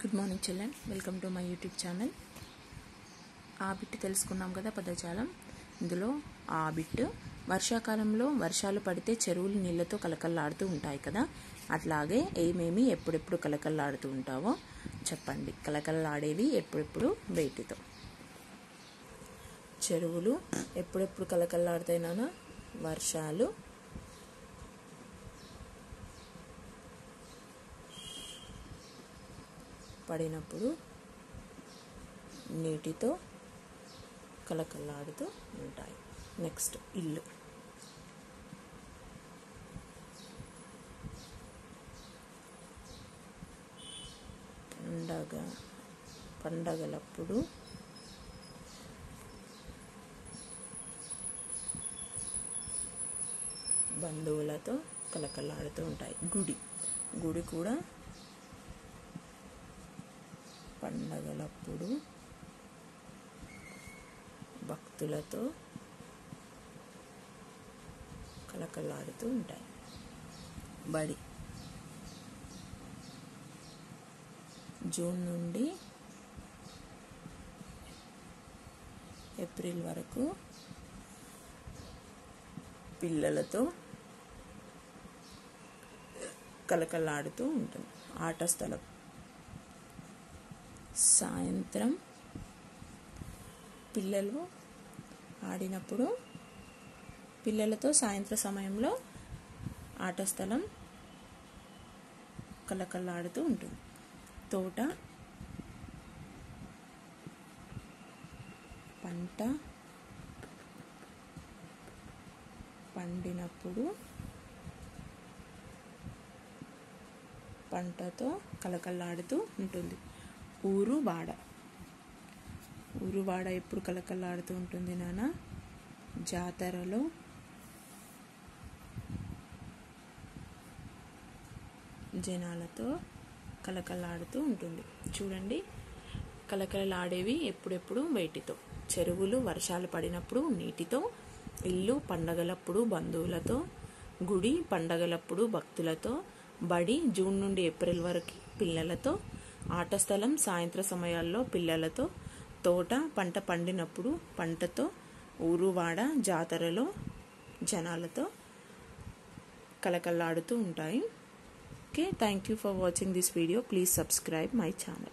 good morning children welcome to my YouTube channel ఆ bit తెలుసుకున్నాం కదా పదజాలం ఇందులో ఆ బిట్ వర్షాకాలంలో వర్షాలు పడితే చెరువులు నీళ్ళతో కలకల్లాడుతూ ఉంటాయి కదా అట్లాగే ఏమేమి ఎప్పుడెప్పుడు కలకల్లాడుతూ ఉంటావో చెప్పండి కలకల్లాడేవి ఎప్పుడెప్పుడు వేటితో చెరువులు ఎప్పుడెప్పుడు కలకల్లాడుతాయి నాన్న వర్షాలు పడినప్పుడు నీటితో కలకల్లాడుతూ ఉంటాయి నెక్స్ట్ ఇల్లు పండగ పండగలప్పుడు బంధువులతో కలకల్లాడుతూ ఉంటాయి గుడి గుడి కూడా పండగలప్పుడు భక్తులతో కలకల్లాడుతూ ఉంటాయి బడి జూన్ నుండి ఏప్రిల్ వరకు పిల్లలతో కలకల్లాడుతూ ఉంటుంది ఆట స్థలం సాయంత్రం పిల్లలు ఆడినప్పుడు పిల్లలతో సాయంత్రం సమయంలో ఆట స్థలం కలకల్లాడుతూ ఉంటుంది తోట పంట పండినప్పుడు పంటతో కలకల్లాడుతూ ఉంటుంది ఊరు వాడ ఊరు వాడ ఎప్పుడు కలకల్లాడుతూ ఉంటుంది నాన్న జాతరలో జనాలతో కలకల్లాడుతూ ఉంటుంది చూడండి కలకలలాడేవి ఎప్పుడెప్పుడు వేటితో చెరువులు వర్షాలు పడినప్పుడు నీటితో ఇల్లు పండగలప్పుడు బంధువులతో గుడి పండగలప్పుడు భక్తులతో బడి జూన్ నుండి ఏప్రిల్ వరకు పిల్లలతో ఆట స్థలం సాయంత్ర సమయాల్లో పిల్లలతో తోట పంట పండినప్పుడు పంటతో ఊరువాడ జాతరలో జనాలతో కలకల్లాడుతూ ఉంటాయి okay thank you for watching this video please subscribe my channel